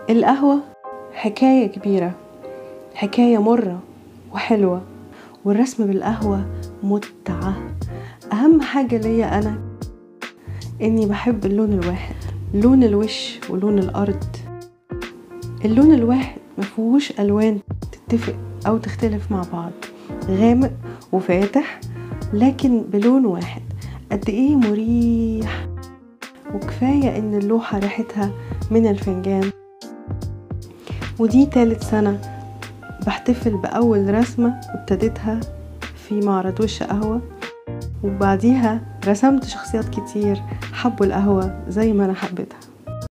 القهوة حكاية كبيرة حكاية مرة وحلوة والرسم بالقهوة متعة أهم حاجة ليا أنا إني بحب اللون الواحد لون الوش ولون الأرض اللون الواحد مفيهوش ألوان تتفق أو تختلف مع بعض غامق وفاتح لكن بلون واحد قد إيه مريح وكفاية إن اللوحة ريحتها من الفنجان ودي تالت سنة بحتفل بأول رسمة ابتديتها في معرض وش قهوة وبعديها رسمت شخصيات كتير حبوا القهوة زي ما أنا حبيتها